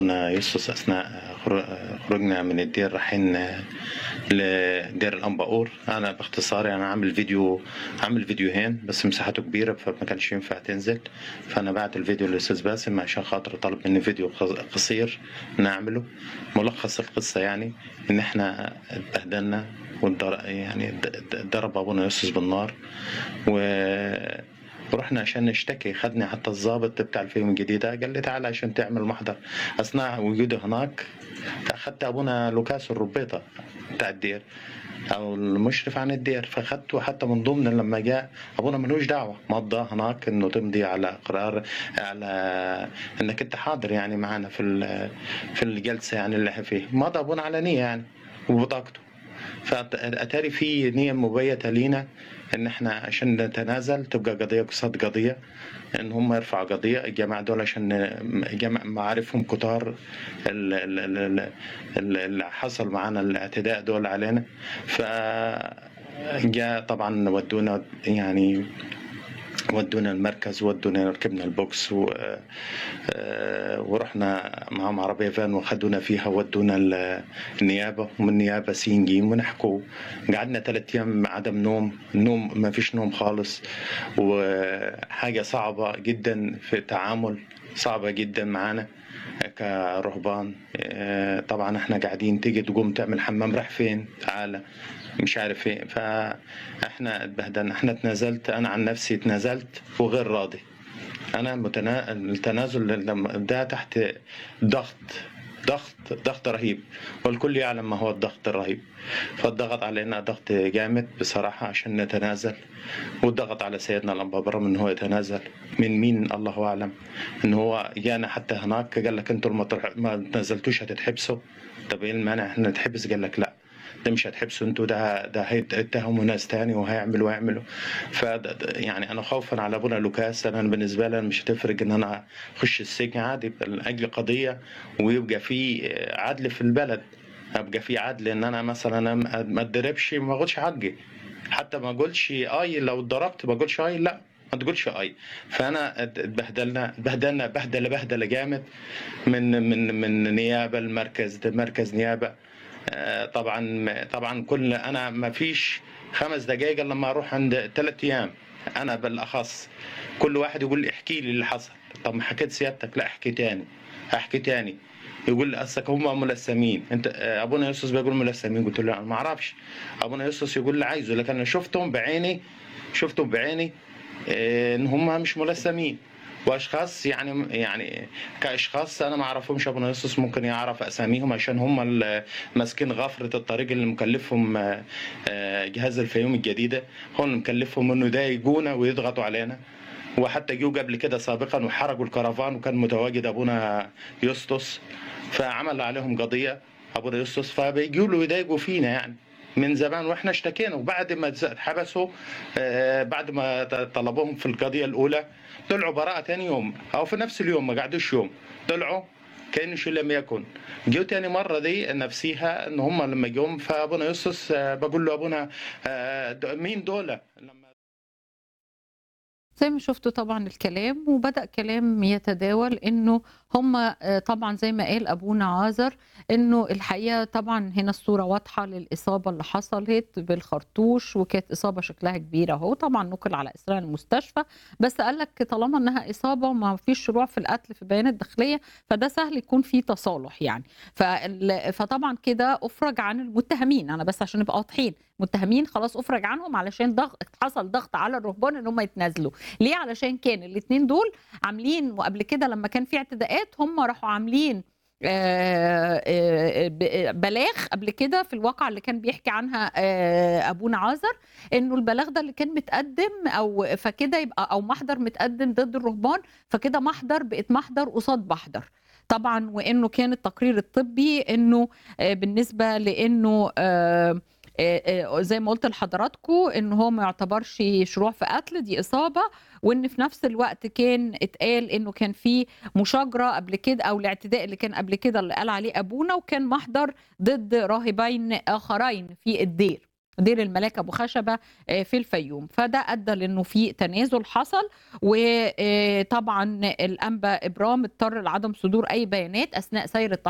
يسوس أثناء خر- خروجنا من الدير رايحين لدير الأنباور أنا باختصار أنا عامل فيديو عامل فيديوهين بس مساحته كبيرة فما كانش ينفع تنزل فأنا بعت الفيديو للأستاذ باسم عشان خاطر طلب مني فيديو قص- قصير نعمله ملخص القصة يعني إن إحنا اتبهدلنا والضر- يعني د- د- ضرب أبونا يوسف بالنار و ورحنا عشان نشتكي خدني حتى الضابط بتاع الفيلم الجديدة قال لي تعال عشان تعمل محضر أثناء وجودي هناك أخدت أبونا لوكاس الربيطة بتاع الدير أو المشرف عن الدير فأخدته حتى من ضمن لما جاء أبونا ملوش دعوة مضى هناك إنه تمضي على قرار على إنك أنت حاضر يعني معانا في ال- في الجلسة يعني اللي إحنا فيه مضى أبونا على نية يعني وبطاقته فأتاري في نية مبيتة لينا ان احنا عشان نتنازل تبقى قضيه قصاد قضيه ان هم يرفعوا قضيه الجماعه دول عشان جمع معارفهم كتار ال- ال- ال- ال- ال- اللي حصل معانا الاعتداء دول علينا ف جاء طبعا ودونا يعني ودونا المركز ودونا ركبنا البوكس و... آه، ورحنا معهم عربية فان وخدونا فيها ودونا ال- النيابة ومن النيابة سين جيم ونحكوا قعدنا ثلاثة أيام عدم نوم نوم ما فيش نوم خالص وحاجة صعبة جدا في التعامل صعبة جدا معانا كرهبان آه، طبعا احنا قاعدين تيجي تقوم تعمل حمام راح فين تعالى مش عارف ايه فاحنا اتبهدلنا احنا تنازلت انا عن نفسي تنازلت وغير راضي انا متنا... التنازل لما ده تحت ضغط ضغط ضغط رهيب والكل يعلم ما هو الضغط الرهيب فالضغط علينا ضغط جامد بصراحة عشان نتنازل والضغط على سيدنا الأنبا من هو يتنازل من مين الله أعلم إن هو جانا حتى هناك قال لك أنتوا ما ترح- ما تنزلتوش هتتحبسوا طب إيه المانع إحنا نتحبس قال لك لأ ده مش هتحبسوا انتوا ده ده هيتهموا ناس تاني وهيعملوا ويعملوا ف يعني انا خوفا على ابونا لوكاس انا بالنسبه لي أنا مش هتفرق ان انا اخش السجن عادي من اجل قضيه ويبقى في عدل في البلد ابقى في عدل ان انا مثلا أنا ما ما اتضربش ما اخدش حقي حتى ما اقولش اي لو اتضربت ما اقولش اي لا ما تقولش اي فانا اتبهدلنا اتبهدلنا بهدله بهدله جامد من من من نيابه المركز ده مركز نيابه آه، طبعا طبعا كل انا ما فيش خمس دقائق الا لما اروح عند ثلاث ايام انا بالاخص كل واحد يقول لي احكي لي اللي حصل طب ما حكيت سيادتك لا احكي تاني احكي تاني يقول لي اصلك هم ملثمين انت آه، ابونا يوسف بيقول ملثمين قلت له انا ما اعرفش ابونا يوسف يقول لي عايزه لكن انا شفتهم بعيني شفتهم بعيني آه، ان هم مش ملثمين واشخاص يعني يعني كاشخاص انا ما اعرفهمش ابو يوسف ممكن يعرف اساميهم عشان هم اللي ماسكين غفره الطريق اللي مكلفهم آه، آه، جهاز الفيوم الجديده هو اللي مكلفهم انه ده يجونا ويضغطوا علينا وحتى جيوا قبل كده سابقا وحرقوا الكرفان وكان متواجد ابونا يسطس فعمل عليهم قضيه ابونا يسطس فبيجوا له يضايقوا فينا يعني من زمان واحنا اشتكينا وبعد ما اتحبسوا آه، بعد ما ط- طلبوهم في القضيه الاولى طلعوا براءه تاني يوم او في نفس اليوم ما قعدوش يوم طلعوا كأنه شيء لم يكن جو تاني مرة دي نفسيها ان هم لما جم فابونا يسوس آه، بقول له ابونا آه، د- مين دول لما زي ما شفتوا طبعا الكلام وبدأ كلام يتداول انه هم آه، طبعا زي ما قال ابونا عازر انه الحقيقه طبعا هنا الصوره واضحه للاصابه اللي حصلت بالخرطوش وكانت اصابه شكلها كبيره اهو طبعا نقل على اسرع المستشفى بس قال لك طالما انها اصابه وما فيش شروع في القتل في البيانات الداخليه فده سهل يكون فيه تصالح يعني فال- فطبعا كده افرج عن المتهمين انا بس عشان نبقى واضحين متهمين خلاص افرج عنهم علشان ضغط حصل ضغط على الرهبان ان هم يتنازلوا ليه علشان كان الاثنين دول عاملين وقبل كده لما كان في اعتداءات هم راحوا عاملين آه، آه، ب- بلاغ قبل كده في الواقعة اللي كان بيحكي عنها آه، أبونا عازر إنه البلاغ ده اللي كان متقدم أو فكده يبقى أو محضر متقدم ضد الرهبان فكده محضر بقت محضر قصاد محضر طبعا وإنه كان التقرير الطبي إنه آه، بالنسبة لإنه آه، آه، آه، زي ما قلت لحضراتكم ان هو ما يعتبرش شروع في قتل دي اصابه وان في نفس الوقت كان اتقال انه كان في مشاجره قبل كده او الاعتداء اللي كان قبل كده اللي قال عليه ابونا وكان محضر ضد راهبين اخرين في الدير دير الملاك ابو خشبه في الفيوم فده ادى لانه في تنازل حصل وطبعا الانبا ابرام اضطر لعدم صدور اي بيانات اثناء سير